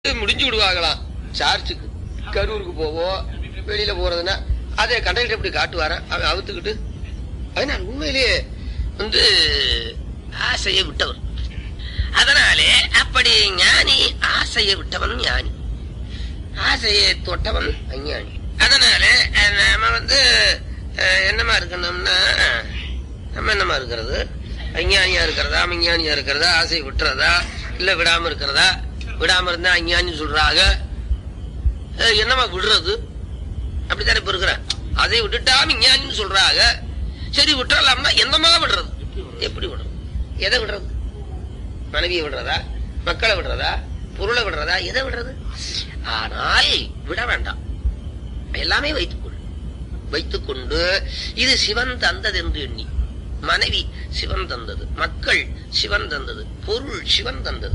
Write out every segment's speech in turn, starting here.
முடிஞ்சு விடுவாங்களாம் சார்ஜுக்கு கரூருக்கு போவோம் வெளியில போறதுன்னா அதை கண்டக்டர் எப்படி காட்டுவாரன் அவன் அவுத்துக்கிட்டு அதனால் உண்மையிலேயே வந்து ஆசையை விட்டவர் அதனாலே அப்படி ஞானி ஆசையை விட்டவன் ஞானி ஆசையை தொட்டவன் அஞ்ஞானி அதனால அஹ், நாம வந்து அஹ், என்னமா இருக்கணும்னா நம்ம என்னமா இருக்கிறது அஞ்ஞானியா இருக்கிறதா விஞ்ஞானியா இருக்கிறதா ஆசையை விட்டுறதா இல்ல விடாம இருக்கிறதா விடாம இருந்தா அஞ்ஞானி சொல்றாங்க அஹ், என்னமா விடுறது அப்படித்தானே இப்ப இருக்கிற அதை விட்டுட்டா விஞ்ஞானின்னு சொல்றாங்க சரி விட்டுறலாம்னா என்னமா விடுறது எப்படி விடுறது எதை விடுறது மனைவியை விடுறதா மக்களை விடுறதா பொருளை விடுறதா எதை விடுறது ஆனால் விட வேண்டாம் எல்லாமே வைத்துக்கொள் வைத்துக்கொண்டு இது சிவன் தந்தது என்று எண்ணி மனைவி சிவன் தந்தது மக்கள் சிவன் தந்தது பொருள் சிவன் தந்தது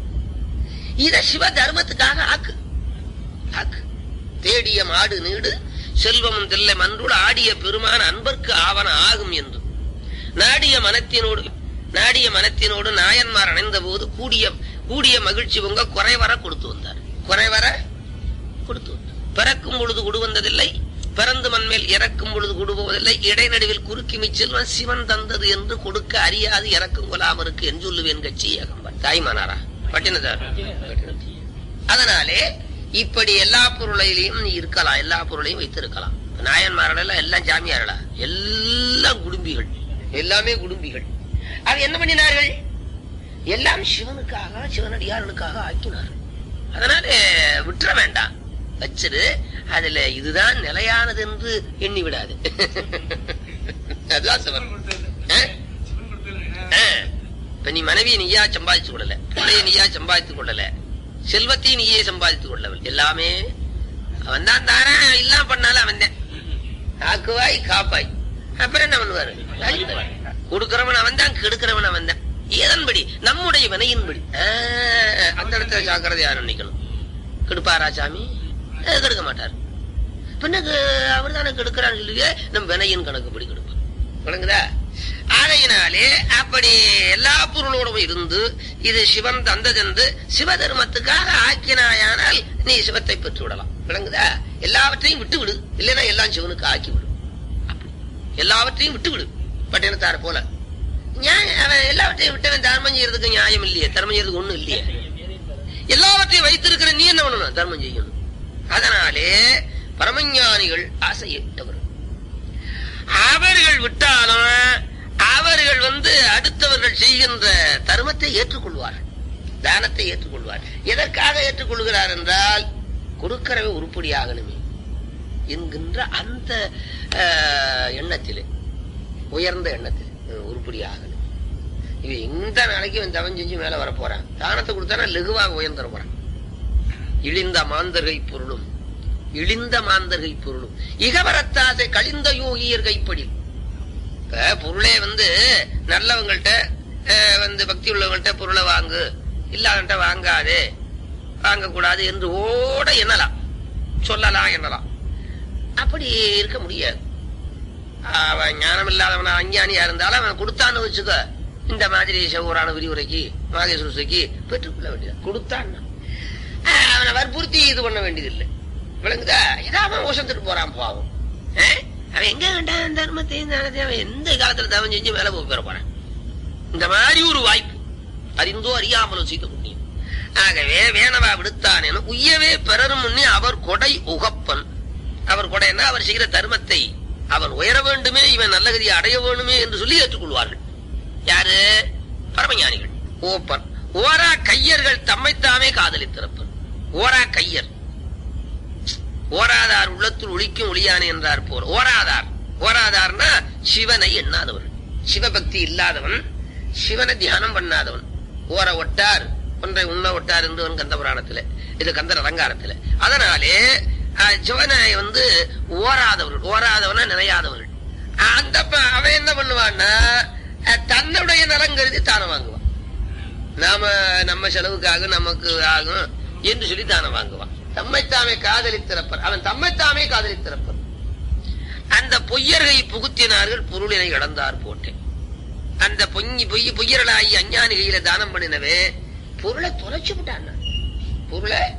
இத சிவ தர்மத்துக்காக ஆக்கு ஆக்கு தேடிய மாடு நீடு செல்வமும் தில்லை மன்றுள் ஆடிய பெருமான அன்பர்க்கு ஆவன ஆகும் என்று நாடிய மனத்தினோடு நாடிய மனத்தினோடு நாயன்மார் அணைந்த போது கூடிய கூடிய மகிழ்ச்சி பொங்க குறைவர கொடுத்து வந்தார் குறைவர கொடுத்து வந்தார் பிறக்கும் பொழுது குடு வந்ததில்லை பிறந்து மண்மேல் இறக்கும் பொழுது குடுபோவதில்லை இடைநடுவில் குறுக்கி மிச்செல்வன் சிவன் தந்தது என்று கொடுக்க அறியாது இறக்கும் கொலாமருக்கு என்று சொல்லுவேன் கட்சி ஏகம்பன் தாய்மானாரா பட்டினதார் அதனாலே இப்படி எல்லா பொருளையிலையும் நீ இருக்கலாம் எல்லா பொருளையும் வைத்திருக்கலாம் நாயன்மார்கள் எல்லாம் எல்லாம் ஜாமியார்களா எல்லாம் குடும்பிகள் எல்லாமே குடும்பிகள் அது என்ன பண்ணினார்கள் எல்லாம் சிவனுக்காக சிவனடியார்களுக்காக ஆக்கினார்கள் அதனால விட்டுற வேண்டாம் வச்சிரு அதுல இதுதான் நிலையானது என்று எண்ணி விடாது அதுதான் சிவன் ஆ? ஆ. இப்ப நீ மனைவியை நீயா சம்பாதிச்சு கொள்ளல பிள்ளைய நீயா சம்பாதித்துக் கொள்ளல செல்வத்தையும் நீயே சம்பாதித்துக் கொள்ளவில்லை எல்லாமே அவன் தான் தாரன் இல்லாம பண்ணாலும் அவன் தான் ஆக்குவாய் காப்பாய் அப்புறம் என்ன பண்ணுவாரு அழிப்பார். கொடுக்கிறவன் அவன் தான் கெடுக்கிறவன் அவன் தான் ஏதன்படி நம்முடைய வினையின்படி ஆ, அந்த இடத்துல ஜாக்கிரதையா நினைக்கணும் கெடுப்பாரா சாமி அஹ், கெடுக்க மாட்டார் பின்னக்கு அவர் தானே கெடுக்கிறான்னு சொல்லுவே நம்ம வினையின் கணக்குப்படி கெடுப்பார் விளங்குதா ஆகையினாலே அப்படி எல்லா பொருளோடும் இருந்து இது சிவன் தந்ததென்று சிவ தர்மத்துக்காக ஆக்கினாயானால் நீ சிவத்தை பெற்று விடலாம் விளங்குதா எல்லாவற்றையும் விட்டு விடு இல்லைன்னா எல்லாம் சிவனுக்கு ஆக்கி விடு அப்படி. எல்லாவற்றையும் விட்டு விடு பட்டினத்தார் போல நியாயம் அவன் எல்லாவற்றையும் விட்டவன் தர்மம் செய்யறதுக்கு நியாயம் இல்லையே தர்மம் செய்யறதுக்கு ஒண்ணும் இல்லையே எல்லாவற்றையும் வைத்திருக்கிற நீ என்ன பண்ணணும் தர்மம் செய்யணும் அதனாலே பரமஞானிகள் ஆசையிட்டவர் அவர்கள் விட்டாலும் அவர்கள் வந்து அடுத்தவர்கள் செய்கின்ற தர்மத்தை ஏற்றுக்கொள்வார்கள் தானத்தை ஏற்றுக்கொள்வார் எதற்காக ஏற்றுக்கொள்கிறார் என்றால் கொடுக்கிறவை உருப்படியாகணுமே என்கின்ற அந்த அஹ், எண்ணத்திலே உயர்ந்த எண்ணத்தில் அஹ், உருப்படியாகணும் இவன் எந்த நாளைக்கு இவன் தவம் செஞ்சு மேல வர போறான் தானத்தை கொடுத்தானா லெகுவாக உயர்ந்துட போறான் இழிந்த மாந்தர்கை பொருளும் இழிந்த மாந்தர்கை பொருளும் இகவரத்தாசை கழிந்த யோகியர் கைப்படி இப்ப பொருளே வந்து நல்லவங்கள்ட்ட அஹ், வந்து பக்தி உள்ளவங்கள்ட்ட பொருளை வாங்கு இல்லாதவன்ட்ட வாங்காதே வாங்கக்கூடாது என்று ஓட எண்ணலாம் சொல்லலாம் எண்ணலாம் அப்படி இருக்க முடியாது அவன் ஞானம் இல்லாதவனா அஞ்ஞானியா இருந்தாலும் அவன் கொடுத்தான்னு வச்சுக்க இந்த மாதிரி செவ்வரான விரிவுரைக்கு மாகேஸ்வரசுக்கு பெற்றுக்கொள்ள வேண்டியது கொடுத்தான் அவனை வற்புறுத்தி இது பண்ண வேண்டியதில்லை விளங்குதா ஏதாவது அவன் ஓசந்துட்டு போறான் பாவம் ஆ? அவன் எங்க கண்டான் தர்மத்தையும் தானத்தையும் அவன் எந்த காலத்துல தவம் செஞ்சு மேல போய் பெற போறான் இந்த மாதிரி ஒரு வாய்ப்பு அறிந்தோ அறியாமலோ செய்த புண்ணியம் ஆகவே வேணவா விடுத்தானேன்னு உய்யவே பெறரும் முன்னே அவர் கொடை உகப்பன் அவர் கொடைன்னா அவர் செய்கிற தர்மத்தை அவன் உயர வேண்டுமே இவன் நல்ல கதியை அடைய வேண்டுமே என்று சொல்லி ஏற்றுக்கொள்வார்கள் யாரு பரமஞானிகள் ஓப்பன் ஓரா கையர்கள் தம்மைத்தாமே காதலித்திருப்பர் ஓரா கையர் ஓராதார் உள்ளத்தில் ஒளிக்கும் ஒளியானே என்றார் போர் ஓராதார் ஓராதார்னா சிவனை எண்ணாதவன் சிவபக்தி இல்லாதவன் சிவனை தியானம் பண்ணாதவன் ஓர ஒட்டார் ஒன்றை உண்ண ஒட்டார் என்று கந்த புராணத்துல இது கந்தர் அலங்காரத்துல அதனாலே அஹ், சிவனை வந்து ஓராதவர்கள் ஓராதவன நினையாதவர்கள் அந்த ப- அவன் என்ன பண்ணுவான்னா அஹ், தன்னுடைய நலம் கருதி தானம் வாங்குவான் நாம நம்ம செலவுக்காக நமக்கு ஆகும் என்று சொல்லி தானம் வாங்குவான் தம்மைத்தாமே காதலித்திருப்பர் அவன் தம்மைத்தாமே காதலித்திருப்பர் அந்த பொய்யர்கை புகுத்தினார்கள் பொருளினை இழந்தார் போட்டேன் அந்த பொய் பொய் பொய்யர்களாகி அஞ்ஞானிகையில தானம் பண்ணினவே பொருளை தொலைச்சு விட்டான் பொருளை